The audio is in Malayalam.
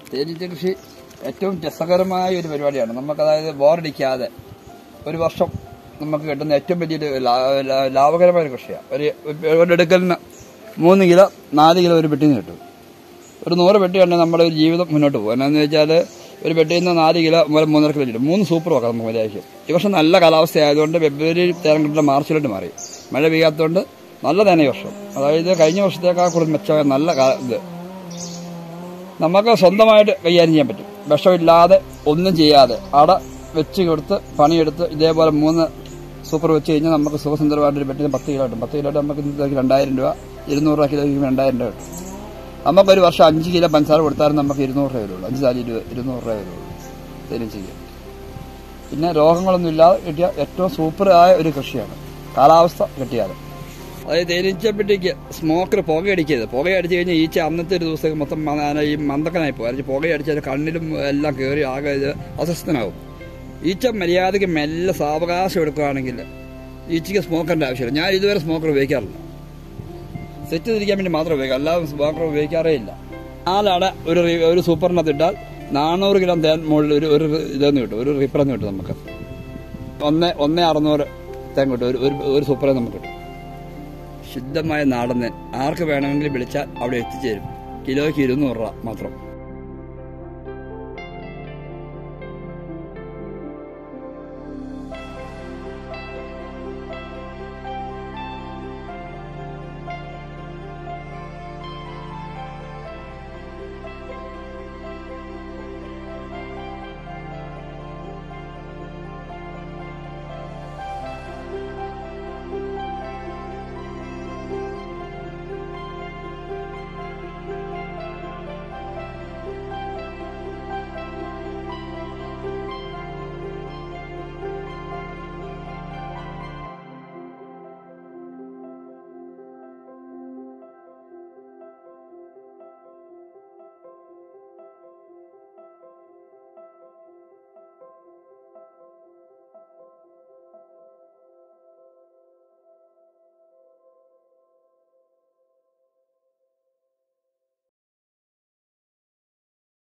തേനീച്ച കൃഷി ഏറ്റവും രസകരമായ ഒരു പരിപാടിയാണ് നമുക്ക് അതായത് ബോറടിക്കാതെ ഒരു വർഷം നമുക്ക് കിട്ടുന്ന ഏറ്റവും വലിയൊരു ലാ- ലാ- ലാഭകരമായ ഒരു കൃഷിയാണ് ഒരു ഒരു എടുക്കലിന് മൂന്ന് കിലോ നാല് കിലോ ഒരു പെട്ടിന്ന് കിട്ടും ഒരു നൂറ് പെട്ടി ഉണ്ടെങ്കിൽ നമ്മുടെ ഒരു ജീവിതം മുന്നോട്ട് പോകും എന്നാന്ന് വെച്ചാൽ ഒരു പെട്ടിയിൽ നിന്ന് നാല് കിലോ മുതൽ മൂന്നര കിലോ കിട്ടും മൂന്ന് സൂപ്പർ വെക്കാം നമുക്ക് മര്യാദയ്ക്ക് ഈ വർഷം നല്ല കാലാവസ്ഥ ആയതുകൊണ്ട് ഫെബ്രുവരി തേരം കിട്ടുന്ന മാർച്ചിലോട്ട് മാറി മഴ പെയ്യാത്തതുകൊണ്ട് നല്ല തന്നെ ഈ വർഷം അതായത് കഴിഞ്ഞ വർഷത്തേക്കാൾ കൂടുതൽ മെച്ചമായ നല്ല കാ- ഇത് നമുക്ക് സ്വന്തമായിട്ട് കൈകാര്യം ചെയ്യാൻ പറ്റും വിഷമില്ലാതെ ഒന്നും ചെയ്യാതെ അട വെച്ച് കൊടുത്ത് പണിയെടുത്ത് ഇതേപോലെ മൂന്ന് സൂപ്പർ വെച്ച് കഴിഞ്ഞാൽ നമുക്ക് സുഖസുന്ദരമായിട്ട് ഒരു പെട്ടിന് പത്ത് കിലോ കിട്ടും പത്ത് കിലോ നമുക്ക് ഇന്നത്തേക്ക് രണ്ടായിരം രൂപ ഇരുന്നൂറ് രൂപ കിലോ രണ്ടായിരം രൂപ കിട്ടും നമുക്ക് ഒരു വർഷം അഞ്ച് കിലോ പഞ്ചസാര കൊടുത്താലും നമുക്ക് ഇരുന്നൂറ് രൂപ വരുള്ളൂ അഞ്ച് താലി ഇരുപത് ഇരുന്നൂറ് രൂപ വരുള്ളൂ തരും ചെയ്യാം പിന്നെ രോഗങ്ങളൊന്നും ഇല്ലാതെ കിട്ടിയ ഏറ്റവും സൂപ്പർ ആയ ഒരു കൃഷിയാണ് കാലാവസ്ഥ കിട്ടിയാൽ അതായത് തേനീച്ചപ്പെട്ടിക്ക് സ്മോക്കർ പുകയടിക്കരുത് പുകയടിച്ച് കഴിഞ്ഞാൽ ഈച്ച അന്നത്തെ ഒരു ദിവസം മൊത്തം മ- ആ ഈ മന്ദക്കനായി പോകും അല്ലെങ്കിൽ പുകയടിച്ചാൽ കണ്ണിലും എല്ലാം കയറി ആകെ ഇത് അസ്വസ്ഥനാവും ഈച്ച മര്യാദയ്ക്ക് മെല്ലെ സാവകാശം എടുക്കുകയാണെങ്കിൽ ഈച്ചയ്ക്ക് സ്മോക്കറിൻ്റെ ആവശ്യമില്ല ഞാൻ ഇതുവരെ സ്മോക്കർ ഉപയോഗിക്കാറില്ല സെറ്റ് തിരിക്കാൻ വേണ്ടി മാത്രം ഉപയോഗിക്കാം അല്ലാതെ സ്മോക്കർ ഉപയോഗിക്കാറേ ഇല്ല നാലട ഒരു റി- ഒരു സൂപ്പറിനകത്ത് ഇട്ടാൽ നാനൂറ് കിലോ തേൻ മുകളിൽ ഒരു ഒരു ഇതെന്ന് കിട്ടും ഒരു റിപ്പറെന്ന് കിട്ടും നമുക്ക് ഒന്ന് ഒന്ന് അറുന്നൂറ് തേൻ കിട്ടും ഒരു ഒരു ഒരു സൂപ്പറെ നമുക്ക് കിട്ടും ശുദ്ധമായ നാടൻ തേൻ ആർക്ക് വേണമെങ്കിലും വിളിച്ചാൽ അവിടെ എത്തിച്ചേരും കിലോയ്ക്ക് ഇരുന്നൂറ് രൂപ മാത്രം